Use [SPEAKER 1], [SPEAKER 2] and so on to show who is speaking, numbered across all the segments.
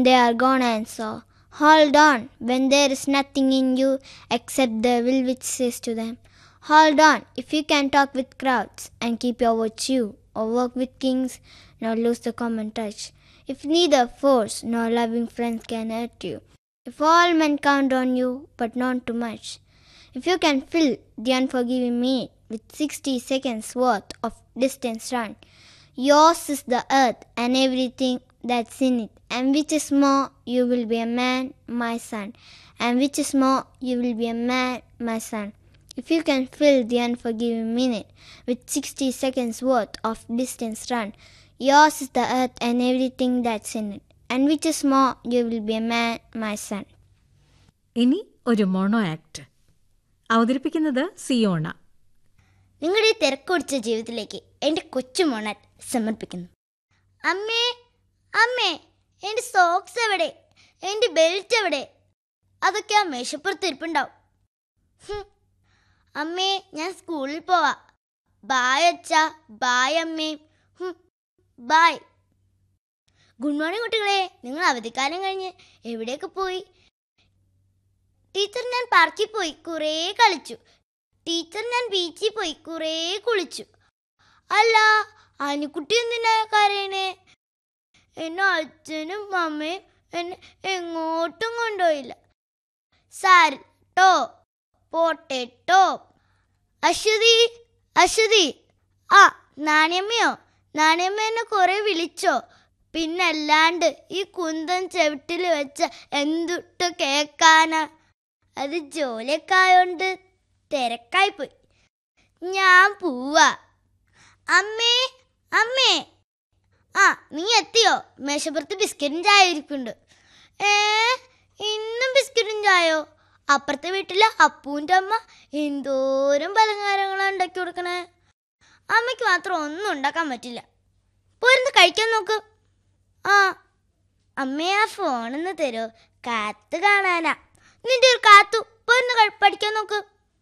[SPEAKER 1] when they are gone and so. Hold on when there is nothing in you except the will which says to them. Hold on if you can talk with crowds and keep your virtue, or work with kings, nor lose the common touch. If neither force nor loving friends can hurt you, if all men count on you, but not too much, if you can fill the unforgiving minute with 60 seconds worth of distance run, yours is the earth and everything that's in it, and which is more, you will be a man, my son, and which is more, you will be a man, my son. If you can fill the unforgiving minute with 60 seconds worth of distance run, yours is the earth and everything that's in it, and which is more, you will be a man, my son.
[SPEAKER 2] ഇനി ഒരു mono act അവതരിപ്പിക്കുന്നത് സിയോണ
[SPEAKER 3] നിങ്ങളുടെ ഈ തിരക്കൊടിച്ച ജീവിതത്തിലേക്ക് എൻ്റെ കൊച്ചു മോണാൻ സമർപ്പിക്കുന്നു അമ്മേ അമ്മേ എൻ്റെ സോക്സ് എവിടെ എൻ്റെ ബെൽറ്റ് എവിടെ അതൊക്കെ ആ മേശപ്പുറത്ത് ഇരിപ്പുണ്ടാവും ഹും. അമ്മേ ഞാൻ സ്കൂളിൽ പോവാ ബായ് അച്ഛ ബായ് അമ്മേ ഹും. ബായ് ഗുഡ് മോർണിംഗ് കുട്ടികളെ നിങ്ങൾ അവധിക്കാലം കഴിഞ്ഞ് എവിടെയൊക്കെ പോയി ടീച്ചർ ഞാൻ പാർക്കിൽ പോയി കുറേ കളിച്ചു ടീച്ചർ ഞാൻ ബീച്ചിൽ പോയി കുറേ കുളിച്ചു അല്ല അനിക്കുട്ടി എന്തിനാ കരയണേ എന്നെ അച്ഛനും അമ്മയും എന്നെ എങ്ങോട്ടും കൊണ്ടുപോയില്ല സാരട്ടോ പോട്ടേട്ടോ അശ്വതി അശ്വതി ആ നാണയമ്മയോ നാണയമ്മ എന്നെ കുറെ വിളിച്ചോ പിന്നല്ലാണ്ട് ഈ കുന്തൻ ചെവിട്ടിൽ വെച്ച എന്തുട്ട് കേക്കാനാ അത് ജോലിയൊക്കെ ആയോണ്ട് തിരക്കായിപ്പോയി ഞാൻ പോവാ അമ്മേ അമ്മേ ആ നീ എത്തിയോ മേശപ്പുറത്ത് ബിസ്ക്കറ്റും ചായ ഇരിക്കുന്നുണ്ട് ഏ ഇന്നും ബിസ്ക്കറ്റും ചായയോ അപ്പുറത്തെ വീട്ടിലെ അപ്പൂൻ്റെ അമ്മ എന്തോരം പലഹാരങ്ങളാണ് ഉണ്ടാക്കി കൊടുക്കണേ അമ്മയ്ക്ക് മാത്രം ഒന്നും ഉണ്ടാക്കാൻ പറ്റില്ല പോയിരുന്ന് കഴിക്കാൻ നോക്ക് ആ അമ്മേ ആ ഫോണൊന്ന് തരോ കാത്ത് കാണാനാ നിന്റെ ഒരു കാത്തു പോയിരുന്ന് കഴി- പഠിക്കാൻ നോക്ക്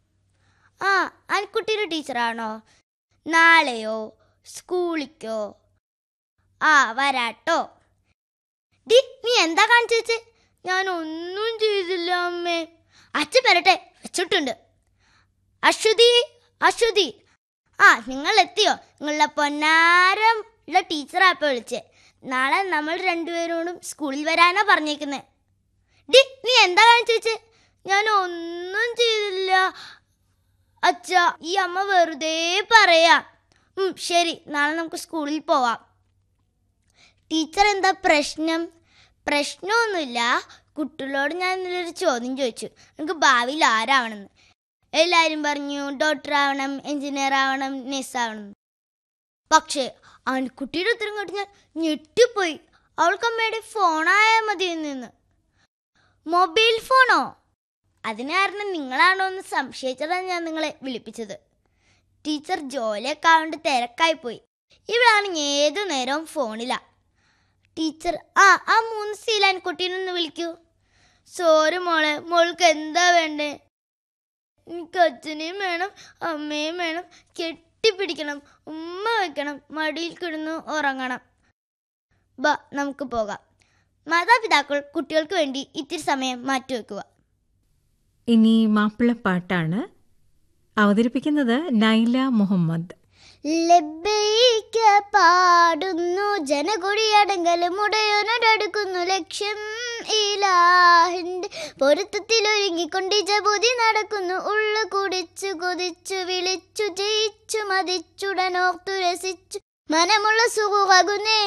[SPEAKER 3] ആ അൻകുട്ടിയുടെ ടീച്ചറാണോ നാളെയോ സ്കൂളിക്കോ ആ വരാട്ടോ ഡി നീ എന്താ കാണിച്ചു വെച്ചേ ഞാൻ ഒന്നും ചെയ്തില്ല അമ്മേ അച്ഛൻ വരട്ടെ വെച്ചിട്ടുണ്ട് അശ്വതി അശ്വതി ആ നിങ്ങൾ എത്തിയോ നിങ്ങളുടെ പൊന്നാരം ഉള്ള ടീച്ചറാ ഇപ്പൊ വിളിച്ചേ നാളെ നമ്മൾ രണ്ടുപേരോടും സ്കൂളിൽ വരാനാ പറഞ്ഞേക്കുന്നത് ഡി നീ എന്താ കാണിച്ചു വെച്ചേ ഞാൻ ഒന്നും ചെയ്തില്ല അച്ഛ ഈ അമ്മ വെറുതെ പറയാ ഉം, ശരി നാളെ നമുക്ക് സ്കൂളിൽ പോവാം ടീച്ചർ എന്താ പ്രശ്നം പ്രശ്നമൊന്നുമില്ല കുട്ടികളോട് ഞാൻ ഇന്നലൊരു ചോദ്യം ചോദിച്ചു നമുക്ക് ഭാവിയിൽ ആരാവണമെന്ന് എല്ലാവരും പറഞ്ഞു ഡോക്ടർ ആവണം എഞ്ചിനീയർ ആവണം നഴ്സ് ആവണം എന്ന്. പക്ഷേ ആൺകുട്ടിയുടെ ഉത്തരം കേട്ട് ഞാൻ ഞെട്ടിപ്പോയി അവൾക്ക് അമ്മയുടെ ഫോണായാൽ മതി എന്ന് മൊബൈൽ ഫോണോ അതിന് കാരണം നിങ്ങളാണോ എന്ന് സംശയിച്ചതാണ് ഞാൻ നിങ്ങളെ വിളിപ്പിച്ചത് ടീച്ചർ ജോലിയൊക്കെ ആവേണ്ട തിരക്കായി പോയി ഇവളാണെങ്കിൽ ഏതു നേരവും ഫോണിലാ ടീച്ചർ ആ ആ മൂന്ന് സീലാൻ കുട്ടീനൊന്ന് വിളിക്കൂ സോറി മോളെ മോൾക്ക് എന്താ വേണ്ടേ എനിക്ക് അച്ഛനെയും വേണം അമ്മയും വേണം കെട്ടിപ്പിടിക്കണം ഉമ്മ വെക്കണം മടിയിൽ കിടന്ന് ഉറങ്ങണം ബാ നമുക്ക് പോകാം മാതാപിതാക്കൾ കുട്ടികൾക്ക് വേണ്ടി ഇത്തിരി സമയം മാറ്റിവെക്കുക
[SPEAKER 2] ഇനി മാപ്പിളപ്പാട്ടാണ് അവതരിപ്പിക്കുന്നത് നൈല മുഹമ്മദ്
[SPEAKER 3] ലബ്ബൈക പാടുന്നു ജനകുടിയടങ്കലും ഉടയോനോടടുക്കുന്നു ലക്ഷ്യം ഇലാഹിന്റെ പൊരുത്തത്തിൽ ഒരുങ്ങിക്കൊണ്ട് ജബുതി നടക്കുന്നു ഉള്ളു കുടിച്ചു കൊതിച്ചു വിളിച്ചു ജയിച്ചു മതിച്ചുടനോർത്തു രസിച്ചു മനമുള്ള സുഖകുന്നേ